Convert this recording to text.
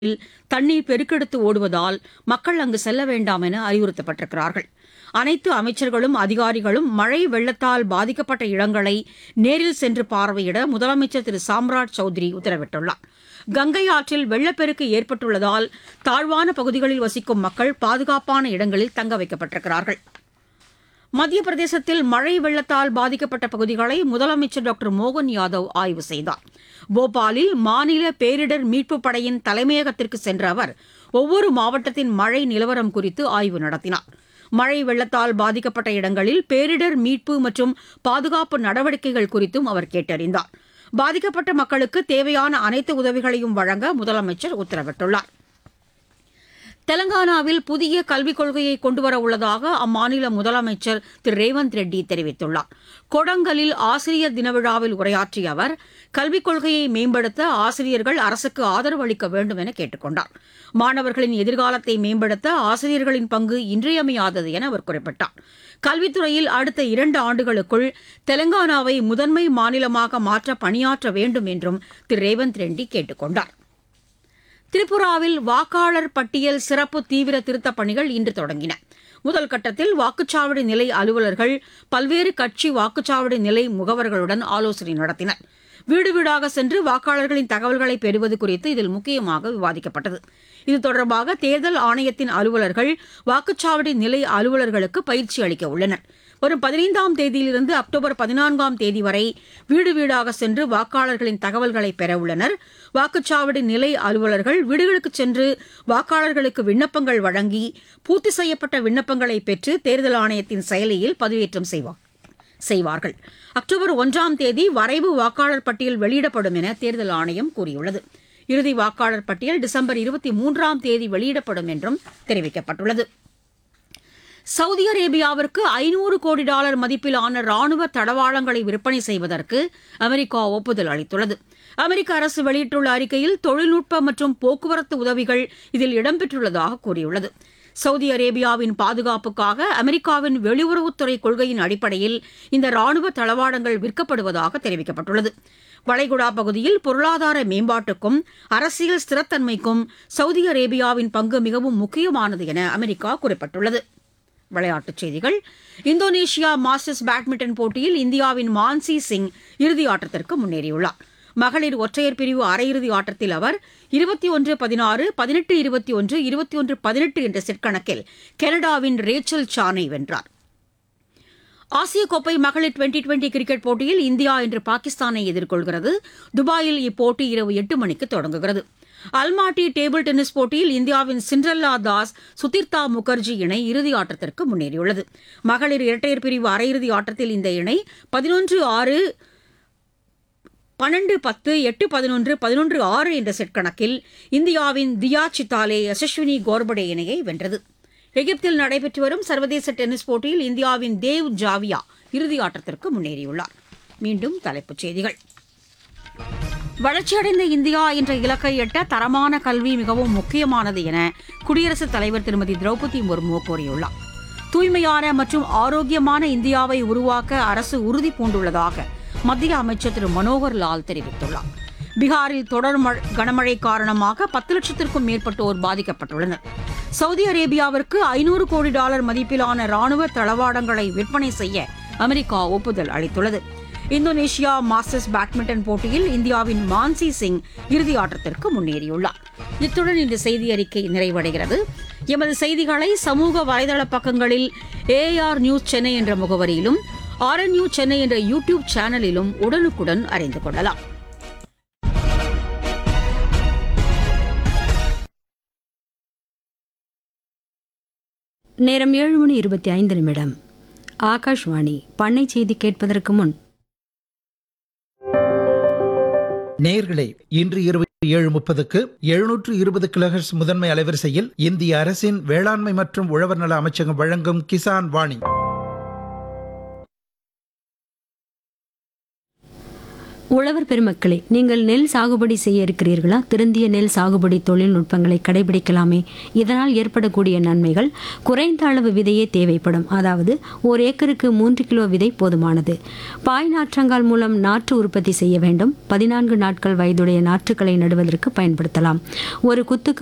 தண்ணீர் பெருக்கெடுத்து ஓடுவதால் மக்கள் அங்கு செல்ல வேண்டாம் என அறிவுறுத்தப்பட்டிருக்கிறார்கள் அனைத்து அமைச்சர்களும் அதிகாரிகளும் மழை வெள்ளத்தால் பாதிக்கப்பட்ட இடங்களை நேரில் சென்று பார்வையிட முதலமைச்சர் திரு சாம்ராஜ் சௌத்ரி உத்தரவிட்டுள்ளார் கங்கை ஆற்றில் வெள்ளப்பெருக்கு ஏற்பட்டுள்ளதால் தாழ்வான பகுதிகளில் வசிக்கும் மக்கள் பாதுகாப்பான இடங்களில் தங்க வைக்கப்பட்டிருக்கிறார்கள் மத்திய பிரதேசத்தில் மழை வெள்ளத்தால் பாதிக்கப்பட்ட பகுதிகளை முதலமைச்சர் டாக்டர் மோகன் யாதவ் ஆய்வு செய்தார் போபாலில் மாநில பேரிடர் மீட்புப் படையின் தலைமையகத்திற்கு சென்ற அவர் ஒவ்வொரு மாவட்டத்தின் மழை நிலவரம் குறித்து ஆய்வு நடத்தினார் மழை வெள்ளத்தால் பாதிக்கப்பட்ட இடங்களில் பேரிடர் மீட்பு மற்றும் பாதுகாப்பு நடவடிக்கைகள் குறித்தும் அவர் கேட்டறிந்தார் பாதிக்கப்பட்ட மக்களுக்கு தேவையான அனைத்து உதவிகளையும் வழங்க முதலமைச்சர் உத்தரவிட்டுள்ளார் தெலங்கானாவில் புதிய கல்விக் கொள்கையை கொண்டுவர உள்ளதாக அம்மாநில முதலமைச்சர் திரு ரேவந்த் ரெட்டி தெரிவித்துள்ளார் கொடங்கலில் ஆசிரியர் தின விழாவில் உரையாற்றிய அவர் கல்விக் கொள்கையை மேம்படுத்த ஆசிரியர்கள் அரசுக்கு ஆதரவு அளிக்க வேண்டும் என கேட்டுக் கொண்டார் மாணவர்களின் எதிர்காலத்தை மேம்படுத்த ஆசிரியர்களின் பங்கு இன்றியமையாதது என அவர் குறிப்பிட்டார் கல்வித்துறையில் அடுத்த இரண்டு ஆண்டுகளுக்குள் தெலங்கானாவை முதன்மை மாநிலமாக மாற்ற பணியாற்ற வேண்டும் என்றும் திரு ரேவந்த் ரெட்டி கேட்டுக் கொண்டார் திரிபுராவில் வாக்காளர் பட்டியல் சிறப்பு தீவிர திருத்தப் பணிகள் இன்று தொடங்கின முதல் கட்டத்தில் வாக்குச்சாவடி நிலை அலுவலர்கள் பல்வேறு கட்சி வாக்குச்சாவடி நிலை முகவர்களுடன் ஆலோசனை நடத்தினர் வீடு வீடாக சென்று வாக்காளர்களின் தகவல்களை பெறுவது குறித்து இதில் முக்கியமாக விவாதிக்கப்பட்டது இது தொடர்பாக தேர்தல் ஆணையத்தின் அலுவலர்கள் வாக்குச்சாவடி நிலை அலுவலர்களுக்கு பயிற்சி அளிக்க உள்ளனர் வரும் பதினைந்தாம் தேதியிலிருந்து அக்டோபர் பதினான்காம் தேதி வரை வீடு வீடாக சென்று வாக்காளர்களின் தகவல்களை பெற உள்ளனர் வாக்குச்சாவடி நிலை அலுவலர்கள் வீடுகளுக்கு சென்று வாக்காளர்களுக்கு விண்ணப்பங்கள் வழங்கி பூர்த்தி செய்யப்பட்ட விண்ணப்பங்களை பெற்று தேர்தல் ஆணையத்தின் செயலியில் பதிவேற்றம் செய்வார் செய்வார்கள் அக்டோபர் ஒன்றாம் தேதி வரைவு வாக்காளர் பட்டியல் வெளியிடப்படும் என தேர்தல் ஆணையம் கூறியுள்ளது இறுதி வாக்காளர் பட்டியல் டிசம்பர் இருபத்தி மூன்றாம் தேதி வெளியிடப்படும் என்றும் தெரிவிக்கப்பட்டுள்ளது சவுதி அரேபியாவிற்கு ஐநூறு கோடி டாலர் மதிப்பிலான ராணுவ தடவாளங்களை விற்பனை செய்வதற்கு அமெரிக்கா ஒப்புதல் அளித்துள்ளது அமெரிக்க அரசு வெளியிட்டுள்ள அறிக்கையில் தொழில்நுட்ப மற்றும் போக்குவரத்து உதவிகள் இதில் இடம்பெற்றுள்ளதாக கூறியுள்ளது சவுதி அரேபியாவின் பாதுகாப்புக்காக அமெரிக்காவின் வெளியுறவுத்துறை கொள்கையின் அடிப்படையில் இந்த ராணுவ தளவாடங்கள் விற்கப்படுவதாக தெரிவிக்கப்பட்டுள்ளது வளைகுடா பகுதியில் பொருளாதார மேம்பாட்டுக்கும் அரசியல் ஸ்திரத்தன்மைக்கும் சவுதி அரேபியாவின் பங்கு மிகவும் முக்கியமானது என அமெரிக்கா குறிப்பிட்டுள்ளது விளையாட்டுச் செய்திகள் இந்தோனேஷியா மாஸ்டர்ஸ் பேட்மிண்டன் போட்டியில் இந்தியாவின் மான்சி சிங் இறுதி ஆட்டத்திற்கு முன்னேறியுள்ளார் மகளிர் ஒற்றையர் பிரிவு அரையிறுதி ஆட்டத்தில் அவர் இருபத்தி ஒன்று பதினாறு பதினெட்டு இருபத்தி ஒன்று இருபத்தி ஒன்று பதினெட்டு என்ற செட் கணக்கில் கனடாவின் ரேச்சல் சானை வென்றார் ஆசிய கோப்பை மகளிர் டுவெண்டி டுவெண்டி கிரிக்கெட் போட்டியில் இந்தியா இன்று பாகிஸ்தானை எதிர்கொள்கிறது துபாயில் இப்போட்டி இரவு எட்டு மணிக்கு தொடங்குகிறது அல்மாட்டி டேபிள் டென்னிஸ் போட்டியில் இந்தியாவின் சிண்ட்ரல்லா தாஸ் சுதிர்தா முகர்ஜி இணை இறுதி ஆட்டத்திற்கு முன்னேறியுள்ளது மகளிர் இரட்டையர் பிரிவு அரையிறுதி ஆட்டத்தில் இந்த இணை பதினொன்று ஆறு பன்னெண்டு பத்து எட்டு பதினொன்று பதினொன்று ஆறு என்ற செட் கணக்கில் இந்தியாவின் தியா சித்தாலே யசஸ்வினி கோர்படே இணையை வென்றது எகிப்தில் நடைபெற்று வரும் சர்வதேச டென்னிஸ் போட்டியில் இந்தியாவின் தேவ் ஜாவியா இறுதி ஆட்டத்திற்கு முன்னேறியுள்ளார் மீண்டும் தலைப்புச் செய்திகள் வளர்ச்சியடைந்த இந்தியா என்ற இலக்கை எட்ட தரமான கல்வி மிகவும் முக்கியமானது என குடியரசுத் தலைவர் திருமதி திரௌபதி முர்மு கூறியுள்ளார் தூய்மையான மற்றும் ஆரோக்கியமான இந்தியாவை உருவாக்க அரசு உறுதி பூண்டுள்ளதாக மத்திய அமைச்சர் திரு மனோகர் லால் தெரிவித்துள்ளார் பீகாரில் தொடர் கனமழை காரணமாக பத்து லட்சத்திற்கும் மேற்பட்டோர் பாதிக்கப்பட்டுள்ளனர் சவுதி அரேபியாவிற்கு ஐநூறு கோடி டாலர் மதிப்பிலான ராணுவ தளவாடங்களை விற்பனை செய்ய அமெரிக்கா ஒப்புதல் அளித்துள்ளது இந்தோனேஷியா மாஸ்டர்ஸ் பேட்மிண்டன் போட்டியில் இந்தியாவின் மான்சி சிங் இறுதி ஆட்டத்திற்கு முன்னேறியுள்ளார் இத்துடன் இந்த செய்தி அறிக்கை நிறைவடைகிறது எமது செய்திகளை சமூக வலைதள பக்கங்களில் ஏஆர் நியூஸ் சென்னை என்ற முகவரியிலும் ஆர்என்யூ சென்னை என்ற யூ டியூப் சேனலிலும் உடனுக்குடன் அறிந்து கொள்ளலாம் நேரம் ஏழு மணி இருபத்தி ஐந்து நிமிடம் ஆகாஷ்வாணி பண்ணை செய்தி கேட்பதற்கு முன் நேயர்களே இன்று இரவு ஏழு முப்பதுக்கு எழுநூற்று இருபது கிலோஹெர்ட்ஸ் முதன்மை அலைவரிசையில் இந்திய அரசின் வேளாண்மை மற்றும் உழவர் நல அமைச்சகம் வழங்கும் கிசான் வாணி உழவர் பெருமக்களே நீங்கள் நெல் சாகுபடி செய்ய இருக்கிறீர்களா திருந்திய நெல் சாகுபடி தொழில்நுட்பங்களை கடைபிடிக்கலாமே இதனால் ஏற்படக்கூடிய நன்மைகள் குறைந்த அளவு விதையே தேவைப்படும் அதாவது ஒரு ஏக்கருக்கு மூன்று கிலோ விதை போதுமானது பாய் நாற்றங்கால் மூலம் நாற்று உற்பத்தி செய்ய வேண்டும் பதினான்கு நாட்கள் வயதுடைய நாற்றுக்களை நடுவதற்கு பயன்படுத்தலாம் ஒரு குத்துக்கு